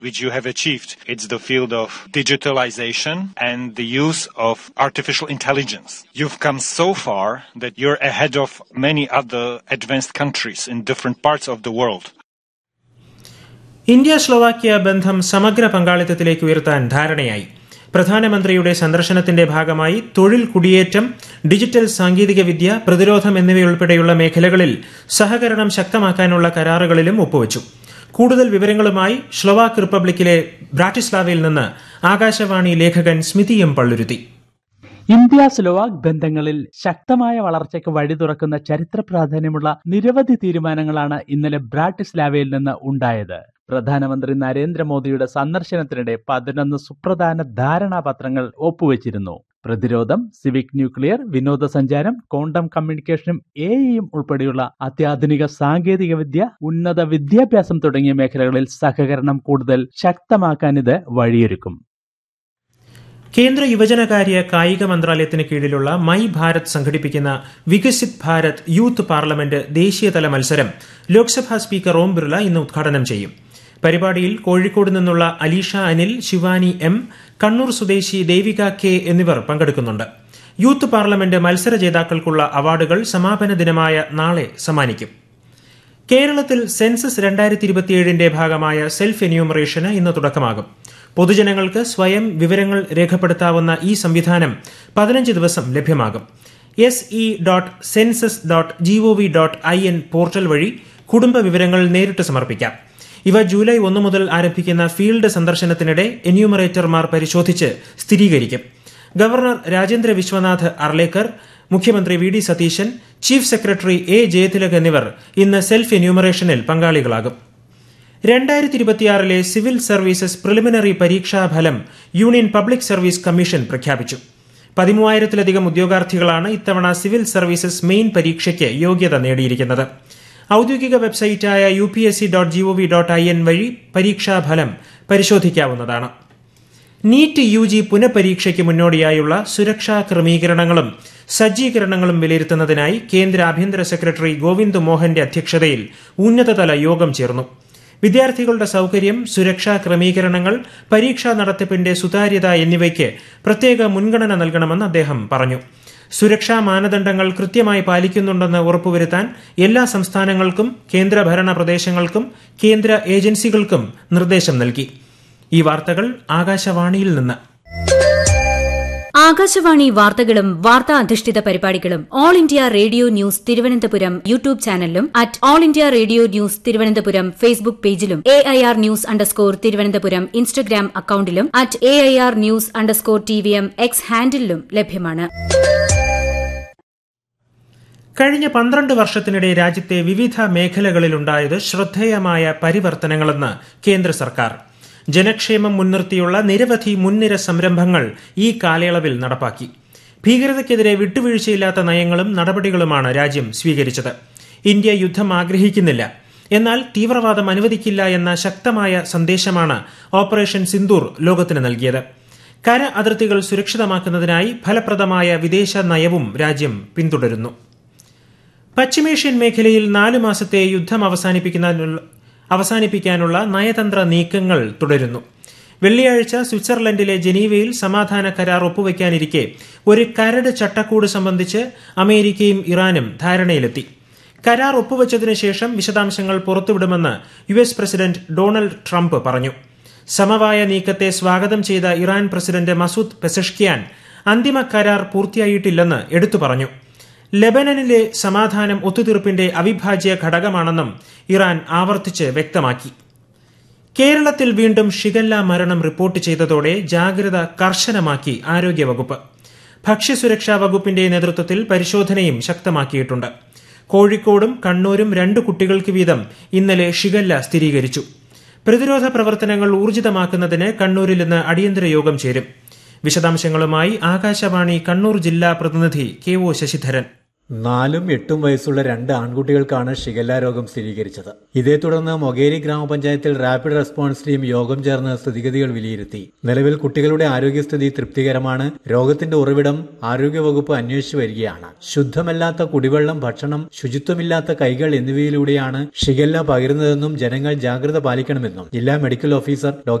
which you have achieved. It's the field of digitalization and the use of artificial intelligence. You've come so far that you're ahead of many other advanced countries in different parts of the world. India Slovakia ബന്ധം സമഗ്ര പങ്കാളിത്തത്തിലേക്ക് ഉയർത്താൻ ധാരണയായി പ്രധാനമന്ത്രിയുടെ സന്ദർശനത്തിന്റെ ഭാഗമായി തൊഴിൽ കുടിയേറ്റം digital സാങ്കേതികവിദ്യ പ്രതിരോധം എന്നിവയുൾപ്പെടെയുള്ള മേഖലകളിൽ സഹകരണം ശക്തമാക്കാനുള്ള കരാറുകളിലും ഒപ്പുവച്ചു കൂടുതൽ വിവരങ്ങളുമായി സ്ലോവാക്ക് റിപ്പബ്ലിക്കിലെ ബ്രാറ്റിസ്ലാവയിൽ നിന്ന് ആകാശവാണി ലേഖകൻ Smithi M Palluruthy India Slovak ബന്ധങ്ങളിൽ ശക്തമായ വളർച്ചയ്ക്ക് വഴി തുറക്കുന്ന ചരിത്ര പ്രാധാന്യമുള്ള നിരവധി തീരുമാനങ്ങളാണ് ഇന്നലെ ബ്രാട്ടിസ്ലാവയിൽ നിന്ന് ഉണ്ടായത് പ്രധാനമന്ത്രി നരേന്ദ്രമോദിയുടെ സന്ദർശനത്തിനിടെ പതിനൊന്ന് സുപ്രധാന ധാരണാപത്രങ്ങൾ ഒപ്പുവെച്ചിരുന്നു പ്രതിരോധം സിവിക് ന്യൂക്ലിയർ വിനോദസഞ്ചാരം ക്വാണ്ടം കമ്മ്യൂണിക്കേഷനും എയും ഉൾപ്പെടെയുള്ള അത്യാധുനിക സാങ്കേതിക വിദ്യ ഉന്നത വിദ്യാഭ്യാസം തുടങ്ങിയ മേഖലകളിൽ സഹകരണം കൂടുതൽ ശക്തമാക്കാൻ ഇത് വഴിയൊരുക്കും കേന്ദ്ര യുവജനകാര്യ കായിക മന്ത്രാലയത്തിന് കീഴിലുള്ള മൈ ഭാരത് സംഘടിപ്പിക്കുന്ന വികസിത് ഭാരത് യൂത്ത് പാർലമെന്റ് ദേശീയതല മത്സരം ലോക്സഭാ സ്പീക്കർ ഓം ബിർള ഇന്ന് ഉദ്ഘാടനം ചെയ്യും പരിപാടിയിൽ കോഴിക്കോട് നിന്നുള്ള അലീഷ അനിൽ ശിവാനി എം കണ്ണൂർ സ്വദേശി ദേവിക കെ എന്നിവർ പങ്കെടുക്കുന്നുണ്ട് യൂത്ത് പാർലമെന്റ് മത്സര ജേതാക്കൾക്കുള്ള അവാർഡുകൾ സമാപന ദിനമായ നാളെ സമ്മാനിക്കും കേരളത്തിൽ സെൻസസ് രണ്ടായിരത്തി ഇരുപത്തിയേഴിന്റെ ഭാഗമായ സെൽഫ് എന്യൂമറേഷന് ഇന്ന് തുടക്കമാകും പൊതുജനങ്ങൾക്ക് സ്വയം വിവരങ്ങൾ രേഖപ്പെടുത്താവുന്ന ഈ സംവിധാനം പതിനഞ്ച് ദിവസം ലഭ്യമാകും S E dot census dot GOV dot I N portal വഴി കുടുംബ വിവരങ്ങൾ നേരിട്ട് സമർപ്പിക്കാം ഇവ ജൂലൈ ഒന്ന് മുതൽ ആരംഭിക്കുന്ന ഫീൽഡ് സന്ദർശനത്തിനിടെ എന്യൂമറേറ്റർമാർ പരിശോധിച്ച് സ്ഥിരീകരിക്കും ഗവർണർ രാജേന്ദ്ര വിശ്വനാഥ് അർലേക്കർ മുഖ്യമന്ത്രി V D Satheesan chief secretary A Jayathilak എന്നിവർ ഇന്ന് സെൽഫ് എന്യൂമറേഷനിൽ പങ്കാളികളാകും രണ്ടായിരത്തി ഇരുപത്തിയാറിലെ സിവിൽ സർവീസസ് പ്രിലിമിനറി പരീക്ഷാ ഫലം യൂണിയൻ പബ്ലിക് സർവീസ് കമ്മീഷൻ പ്രഖ്യാപിച്ചു പതിമൂവായിരത്തിലധികം ഉദ്യോഗാർത്ഥികളാണ് ഇത്തവണ സിവിൽ സർവീസസ് മെയിൻ പരീക്ഷയ്ക്ക് യോഗ്യത നേടിയിരിക്കുന്നത് ഔദ്യോഗിക വെബ്സൈറ്റായ U P S C dot GOV dot I N വഴി പരീക്ഷാഫലം പരിശോധിക്കാവുന്നതാണ് നീറ്റ് യു ജി പുനഃപരീക്ഷയ്ക്ക് മുന്നോടിയായുള്ള സുരക്ഷാ ക്രമീകരണങ്ങളും സജ്ജീകരണങ്ങളും വിലയിരുത്തുന്നതിനായി കേന്ദ്ര ആഭ്യന്തര സെക്രട്ടറി ഗോവിന്ദ് മോഹന്റെ അധ്യക്ഷതയിൽ ഉന്നതതല യോഗം ചേർന്നു വിദ്യാർത്ഥികളുടെ സൌകര്യം സുരക്ഷാ ക്രമീകരണങ്ങൾ പരീക്ഷാ നടത്തിപ്പിന്റെ സുതാര്യത എന്നിവയ്ക്ക് പ്രത്യേക മുൻഗണന നൽകണമെന്ന് അദ്ദേഹം പറഞ്ഞു സുരക്ഷാ മാനദണ്ഡങ്ങൾ കൃത്യമായി പാലിക്കുന്നുണ്ടെന്ന് ഉറപ്പുവരുത്താൻ എല്ലാ സംസ്ഥാനങ്ങൾക്കും കേന്ദ്രഭരണ പ്രദേശങ്ങൾക്കും കേന്ദ്ര ഏജൻസികൾക്കും നിർദ്ദേശം നൽകി ഈ വാർത്തകൾ ആകാശവാണിയിൽ നിന്ന് ആകാശവാണി വാർത്തകളും വാർത്താ അധിഷ്ഠിത പരിപാടികളും All India Radio news Thiruvananthapuram YouTube ചാനലിലും at All India Radio news Thiruvananthapuram Facebook പേജിലും A I R news underscore Thiruvananthapuram Instagram അക്കൌണ്ടിലും at A I R news underscore T V M X ഹാൻഡിലും ലഭ്യമാണ് കഴിഞ്ഞ പന്ത്രണ്ട് വർഷത്തിനിടെ രാജ്യത്തെ വിവിധ മേഖലകളിലുണ്ടായത് ശ്രദ്ധേയമായ പരിവർത്തനങ്ങളെന്ന് കേന്ദ്ര സർക്കാർ ജനക്ഷേമം മുൻനിർത്തിയുള്ള നിരവധി മുൻനിര സംരംഭങ്ങൾ ഈ കാലയളവിൽ നടപ്പാക്കി ഭീകരതയ്ക്കെതിരെ വിട്ടുവീഴ്ചയില്ലാത്ത നയങ്ങളും നടപടികളുമാണ് രാജ്യം സ്വീകരിച്ചത് ഇന്ത്യ യുദ്ധം ആഗ്രഹിക്കുന്നില്ല എന്നാൽ തീവ്രവാദം അനുവദിക്കില്ല എന്ന ശക്തമായ സന്ദേശമാണ് ഓപ്പറേഷൻ സിന്ദൂർ ലോകത്തിന് നൽകിയത് കര അതിർത്തികൾ സുരക്ഷിതമാക്കുന്നതിനായി ഫലപ്രദമായ വിദേശ നയവും രാജ്യം പിന്തുടരുന്നു പശ്ചിമേഷ്യൻ മേഖലയിൽ നാലു മാസത്തെ യുദ്ധം അവസാനിപ്പിക്കുന്നതിനുള്ള അവസാനിപ്പിക്കാനുള്ള നയതന്ത്ര നീക്കങ്ങൾ തുടരുന്നു വെള്ളിയാഴ്ച സ്വിറ്റ്സർലൻഡിലെ ജനീവയിൽ സമാധാന കരാർ ഒപ്പുവയ്ക്കാനിരിക്കെ ഒരു കരട് ചട്ടക്കൂട് സംബന്ധിച്ച് അമേരിക്കയും ഇറാനും ധാരണയിലെത്തി കരാർ ഒപ്പുവച്ചതിനു ശേഷം വിശദാംശങ്ങൾ പുറത്തുവിടുമെന്ന് U S president Donald Trump പറഞ്ഞു സമവായ നീക്കത്തെ സ്വാഗതം ചെയ്ത ഇറാൻ പ്രസിഡന്റ് മസൂദ് പെസഷ്കിയാൻ അന്തിമ കരാർ പൂർത്തിയായിട്ടില്ലെന്ന് എടുത്തു പറഞ്ഞു ലെബനനിലെ സമാധാനം ഒത്തുതീർപ്പിന്റെ അവിഭാജ്യ ഘടകമാണെന്നും ഇറാൻ ആവർത്തിച്ച് വ്യക്തമാക്കി കേരളത്തിൽ വീണ്ടും ഷിഗല്ല മരണം റിപ്പോർട്ട് ചെയ്തതോടെ ജാഗ്രത കർശനമാക്കി ആരോഗ്യവകുപ്പ് ഭക്ഷ്യസുരക്ഷാ വകുപ്പിന്റെ നേതൃത്വത്തിൽ പരിശോധനയും ശക്തമാക്കിയിട്ടുണ്ട് കോഴിക്കോടും കണ്ണൂരും രണ്ട് കുട്ടികൾക്ക് വീതം ഇന്നലെ ഷിഗല്ല സ്ഥിരീകരിച്ചു പ്രതിരോധ പ്രവർത്തനങ്ങൾ ഊർജിതമാക്കുന്നതിന് കണ്ണൂരിൽ ഇന്ന് അടിയന്തര യോഗം ചേരും വിശദാംശങ്ങളുമായി ആകാശവാണി കണ്ണൂർ ജില്ലാ പ്രതിനിധി കെ ഒ ശശിധരൻ നാലും എട്ടും വയസ്സുള്ള രണ്ട് ആൺകുട്ടികൾക്കാണ് ഷിഗല്ല രോഗം സ്ഥിരീകരിച്ചത് ഇതേ തുടർന്ന് മൊകേരി ഗ്രാമപഞ്ചായത്തിൽ റാപ്പിഡ് റെസ്പോൺസ് ടീം യോഗം ചേർന്ന് സ്ഥിതിഗതികൾ വിലയിരുത്തി നിലവിൽ കുട്ടികളുടെ ആരോഗ്യസ്ഥിതി തൃപ്തികരമാണ് രോഗത്തിന്റെ ഉറവിടം ആരോഗ്യവകുപ്പ് അന്വേഷിച്ചു വരികയാണ് ശുദ്ധമല്ലാത്ത കുടിവെള്ളം ഭക്ഷണം ശുചിത്വമില്ലാത്ത കൈകൾ എന്നിവയിലൂടെയാണ് ഷിഗല്ല പകരുന്നതെന്നും ജനങ്ങൾ ജാഗ്രത പാലിക്കണമെന്നും ജില്ലാ മെഡിക്കൽ ഓഫീസർ ഡോക്ടർ